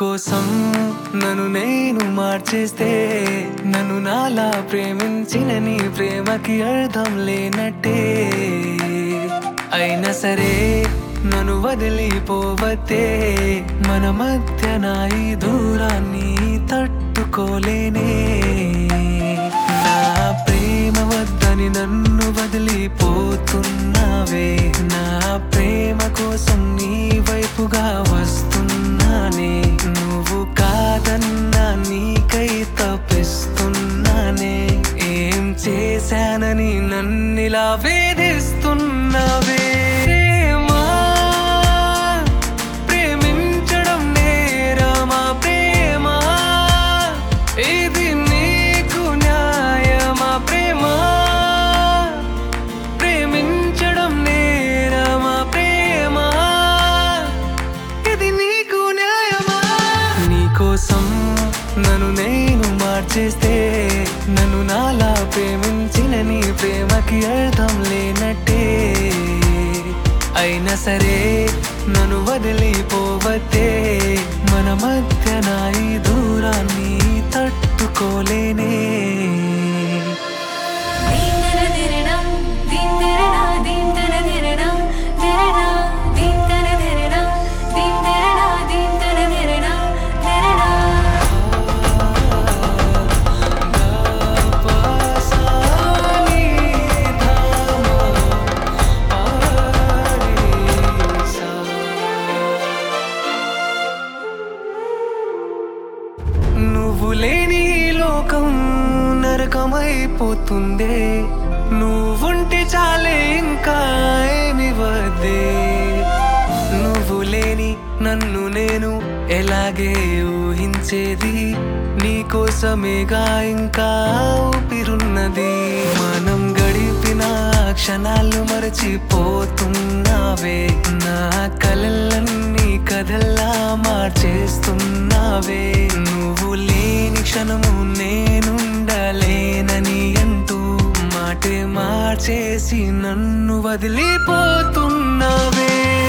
నీకోసం నన్ను నేను మార్చేస్తే నన్ను నాలా ప్రేమించిన నీ ప్రేమకి అర్థం లేనట్టే అయినా సరే నన్ను వదిలిపోవతే మన మధ్య నా ఈ దూరాన్ని తట్టుకోలేనే నా ప్రేమ వద్దని నన్ను వదిలిపోతున్నావే నా ప్రేమ కోసం నీ వైపుగా వస్తున్నానే నువ్వు కాదన్నా నీకై తప్పిస్తున్నానే ఏం చేశానని నన్నిలా వేధిస్తున్నావే ప్రేమా, ప్రేమించడం నేరమా ప్రేమా ఇది నీకు న్యాయమా ప్రేమా ప్రేమించడం నేరమా ప్రేమా ఇది నీకు న్యాయమా నీకోసం నన్ను నేను మార్చేస్తే నన్ను నాలా ప్రేమించిన నీ ప్రేమకి అర్థం లేనట్టే అయినా సరే నన్ను వదిలిపోవతే మన మధ్య నా ఈ దూరాన్ని తట్టుకోలేనే దీంతనదిరణం దీంతరణ దీంతనదిరణం దిరణ దీంతనదిరణం దీంతరణ దీంతనదిరణం దిరణ నువ్వు లేని ఈ లోకం నరకమైపోతుందే నువ్వుంటే చాలే ఇంకా ఏమి వద్దే నువ్వు లేని నన్ను నేను ఎలాగే ఊహించేది నీకోసమేగా ఇంకా ఊపిరున్నది మనం గడిపిన క్షణాలు మరచిపోతున్నావే నా కలలన్నీ కథల్లా మార్చేస్తున్నావే నువ్వు లేని క్షణము నేనుండలేనని అంటూ మాటే మార్చేసి నన్ను వదిలిపోతున్నావే